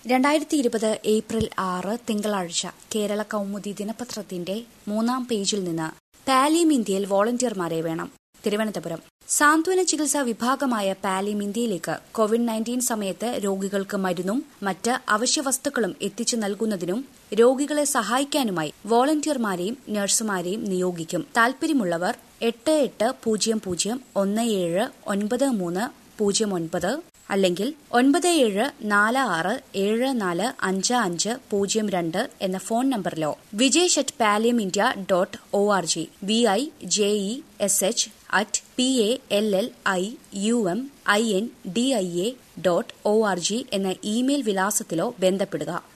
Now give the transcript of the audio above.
രണ്ടായിരത്തി ഇരുപത് ഏപ്രിൽ ആറ് തിങ്കളാഴ്ച കേരള കൗമുദി ദിനപത്രത്തിന്റെ മൂന്നാം പേജിൽ നിന്ന് പാലിയം ഇന്ത്യയിൽ വോളണ്ടിയർമാരെ വേണം തിരുവനന്തപുരം സാന്ത്വന ചികിത്സാ വിഭാഗമായ പാലിയം ഇന്ത്യയിലേക്ക് കോവിഡ് നയൻറ്റീൻ സമയത്ത് രോഗികൾക്ക് മരുന്നും മറ്റ് അവശ്യവസ്തുക്കളും എത്തിച്ചു നൽകുന്നതിനും രോഗികളെ സഹായിക്കാനുമായി വോളണ്ടിയർമാരെയും നഴ്സുമാരെയും നിയോഗിക്കും താൽപര്യമുള്ളവർ എട്ട് എട്ട് പൂജ്യം പൂജ്യം ഒന്ന് ഏഴ് ഒൻപത് മൂന്ന് പൂജ്യം ഒൻപത് അല്ലെങ്കിൽ ഒൻപത് ഏഴ് നാല് ആറ് ഏഴ് നാല് അഞ്ച് അഞ്ച് പൂജ്യം രണ്ട് എന്ന ഫോൺ നമ്പറിലോ Vijesh at Paliyam India dot O R G V I J E S H at P A L L I U M I N D I A dot O R G എന്ന ഇമെയിൽ വിലാസത്തിലോ ബന്ധപ്പെടുക